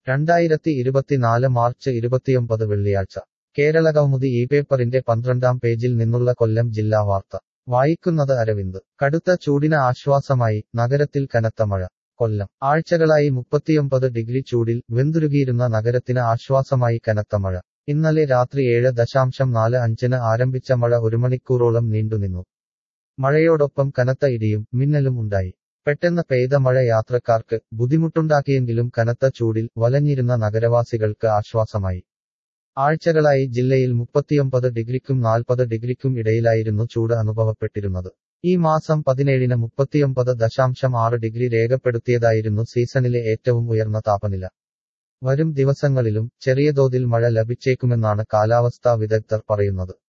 രണ്ടായിരത്തി ഇരുപത്തിനാല് മാർച്ച് ഇരുപത്തിയൊമ്പത് വെള്ളിയാഴ്ച കേരളകൗമുദി ഈ പേപ്പറിന്റെ പന്ത്രണ്ടാം പേജിൽ നിന്നുള്ള കൊല്ലം ജില്ലാ വാർത്ത വായിക്കുന്നത് അരവിന്ദ് കടുത്ത ചൂടിന് ആശ്വാസമായി നഗരത്തിൽ കനത്ത മഴ കൊല്ലം ആഴ്ചകളായി മുപ്പത്തിയൊമ്പത് ഡിഗ്രി ചൂടിൽ വെന്തുരുകിയിരുന്ന നഗരത്തിന് ആശ്വാസമായി കനത്ത മഴ ഇന്നലെ രാത്രി ഏഴ് ദശാംശം നാല് അഞ്ചിന് ആരംഭിച്ച മഴ ഒരു മണിക്കൂറോളം നീണ്ടുനിന്നു മഴയോടൊപ്പം കനത്ത ഇടിയും മിന്നലും ഉണ്ടായി പെട്ടെന്ന് പെയ്ത മഴ യാത്രക്കാർക്ക് ബുദ്ധിമുട്ടുണ്ടാക്കിയെങ്കിലും കനത്ത ചൂടിൽ വലഞ്ഞിരുന്ന നഗരവാസികൾക്ക് ആശ്വാസമായി ആഴ്ചകളായി ജില്ലയിൽ മുപ്പത്തിയൊമ്പത് ഡിഗ്രിക്കും നാൽപ്പത് ഡിഗ്രിക്കും ഇടയിലായിരുന്നു ചൂട് അനുഭവപ്പെട്ടിരുന്നത് ഈ മാസം പതിനേഴിന് മുപ്പത്തിയൊമ്പത് ദശാംശം ആറ് ഡിഗ്രി രേഖപ്പെടുത്തിയതായിരുന്നു സീസണിലെ ഏറ്റവും ഉയർന്ന താപനില വരും ദിവസങ്ങളിലും ചെറിയ തോതിൽ മഴ ലഭിച്ചേക്കുമെന്നാണ് കാലാവസ്ഥാ വിദഗ്ധർ പറയുന്നത്